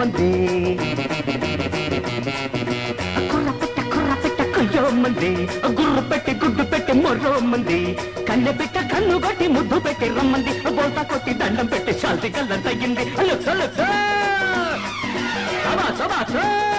కొయ్యమ్మంది కుర్ర పెట్ట కుర్ర పెట్ట కొయ్యమ్మంది గుర్రు పెట్టి గుడ్డు పెట్టి మొర్రమ్మంది కన్నె పెట్ట కన్ను కొట్టి ముద్దు పెట్టి రమ్మంది బోల్తా కొట్టి దండం పెట్టి శాంతి కళ్ళం తగ్గింది లుక్స లుక్స సబాష్ సబాష్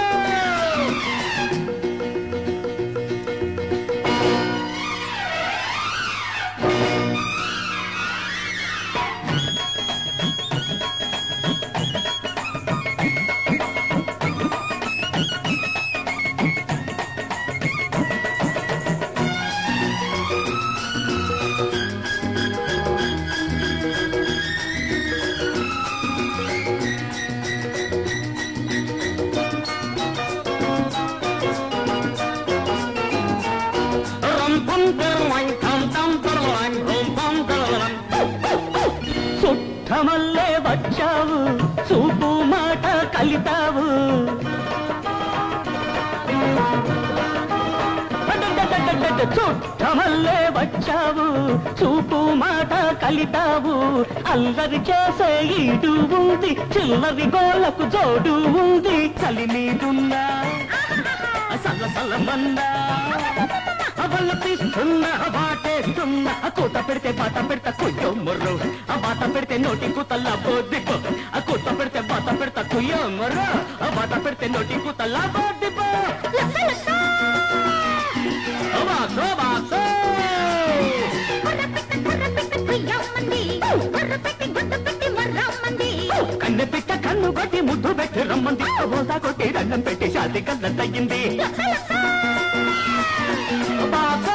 రం పం తెరవై ఠం ఠం తెరవై రం పం తెరవై చుట్టమల్లే వచ్చావు చూపు మాట కలితావు చుట్టమల్లే వచ్చావు చూపు మాట కలితావు అల్లరి చేసే ఈడు ఉంది చిల్లరి గోలకు జోడు ఉంది చలి నీదున్నా సల్ల సల్లమన్నా అవల్ల తీస్తున్నా బాటేస్తున్నా కూత పెడితే బాట పెడతా కుయ్యో మొర్రు ఆ బాట పెడితే నోటి కూతల్లా బోద్దిపో ఆ కూత పెడితే బాట పెడతా కుయ్యో మొర్రు ఆ బాట పెడితే నోటి కూతల్లా బోద్దిపో బాసో బాసో కన్ను పెట్ట కన్ను కొట్టి ముద్దు పెట్టి రమ్మంది బోసా కొట్టి దండం పెట్టి శాంతి కళ్ళ తగ్గింది బాసో